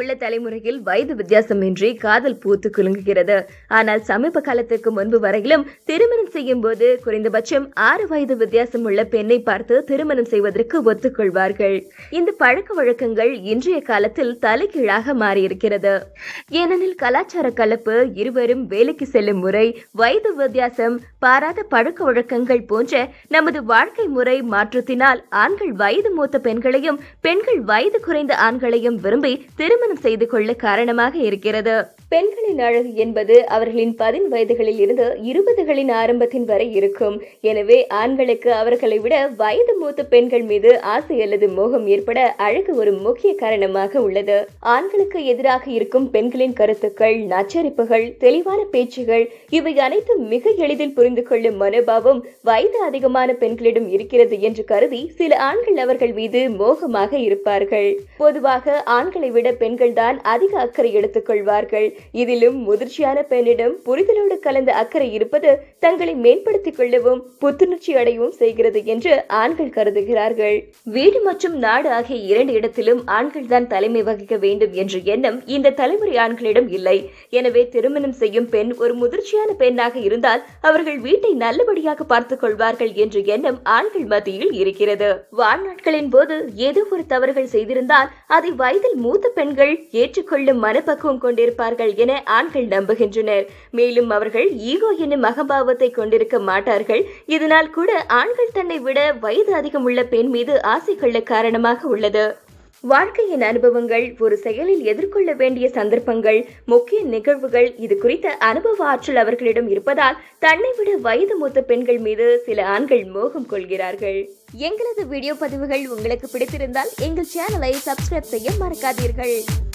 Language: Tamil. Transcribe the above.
உள்ள தலைமுறையில் வயது வித்தியாசமின்றி காதல் பூத்து குலுங்குகிறது ஆனால் சமீப காலத்திற்கு முன்பு வரையிலும் திருமணம் செய்யும் போது குறைந்தபட்சம் ஆறு வயது வித்தியாசம் உள்ள பெண்ணை பார்த்து திருமணம் செய்வதற்கு ஒத்துக்கொள்வார்கள் இந்த பழக்க வழக்கங்கள் இன்றைய காலத்தில் தலைகீழாக மாறியிருக்கிறது ஏனெனில் கலாச்சார கலப்பு இருவரும் வேலைக்கு செல்லும் முறை வயது வித்தியாசம் பாராத பழக்க வழக்கங்கள் போன்ற நமது வாழ்க்கை முறை மாற்றத்தினால் ஆண்கள் வயது மூத்த பெண்களையும் பெண்கள் வயது குறைந்த ஆண்களையும் விரும்பி திருமணம் செய்து கொள்ள காரணமாக இருக்கிறது பெண்களின் அழகு என்பது அவர்களின் பதின் வயதுகளில் இருந்து இருபதுகளின் ஆரம்பத்தின் வரை இருக்கும் எனவே ஆண்களுக்கு அவர்களை விட வயது மூத்த பெண்கள் மீது ஆசை அல்லது மோகம் ஏற்பட அழகு ஒரு முக்கிய காரணமாக உள்ளது ஆண்களுக்கு எதிராக இருக்கும் பெண்களின் கருத்துக்கள் நச்சரிப்புகள் தெளிவான பேச்சுகள் இவை அனைத்தும் மிக எளிதில் புரிந்து கொள்ளும் மனோபாவம் வயது அதிகமான பெண்களிடம் இருக்கிறது என்று கருதி சில ஆண்கள் அவர்கள் மீது மோகமாக இருப்பார்கள் பொதுவாக ஆண்களை விட பெண்கள் தான் அதிக அக்கறை எடுத்துக் கொள்வார்கள் இதிலும் முதிர்ச்சியான பெண்ணிடம் புரிதலோடு கலந்த அக்கறை இருப்பது தங்களை மேம்படுத்திக் கொள்ளவும் புத்துணர்ச்சி அடையவும் செய்கிறது என்று ஆண்கள் கருதுகிறார்கள் வீடு மற்றும் நாடு ஆகிய இரண்டு இடத்திலும் ஆண்கள் தான் தலைமை வகிக்க வேண்டும் என்ற எண்ணம் இந்த தலைமுறை ஆண்களிடம் இல்லை எனவே திருமணம் செய்யும் பெண் ஒரு முதிர்ச்சியான பெண்ணாக இருந்தால் அவர்கள் வீட்டை நல்லபடியாக பார்த்துக் கொள்வார்கள் என்ற எண்ணம் ஆண்கள் மத்தியில் இருக்கிறது வாழ்நாட்களின் போது ஏதோ ஒரு தவறுகள் செய்திருந்தால் அதை வயதில் மூத்த பெண்கள் ஏற்றுக்கொள்ளும் மனப்பக்குவம் கொண்டிருப்பார்கள் என ஆண்கள் நம்புகின்றனர் மேலும் அவர்கள் ஈகோ என்னும் அகம்பாவத்தை கொண்டிருக்க மாட்டார்கள் இதனால் கூட ஆண்கள் தன்னை விட வயது அதிகம் உள்ள பெண் மீது ஆசை கொள்ள காரணமாக உள்ளது வாழ்க்கையின் அனுபவங்கள் ஒரு செயலில் எதிர்கொள்ள வேண்டிய சந்தர்ப்பங்கள் முக்கிய நிகழ்வுகள் இது குறித்த அனுபவ ஆற்றல் அவர்களிடம் இருப்பதால் தன்னை விட வயது மூத்த பெண்கள் மீது சில ஆண்கள் மோகம் கொள்கிறார்கள் எங்களது வீடியோ பதிவுகள் உங்களுக்கு பிடித்திருந்தால் எங்கள் சேனலை சப்ஸ்கிரைப் செய்ய மறக்காதீர்கள்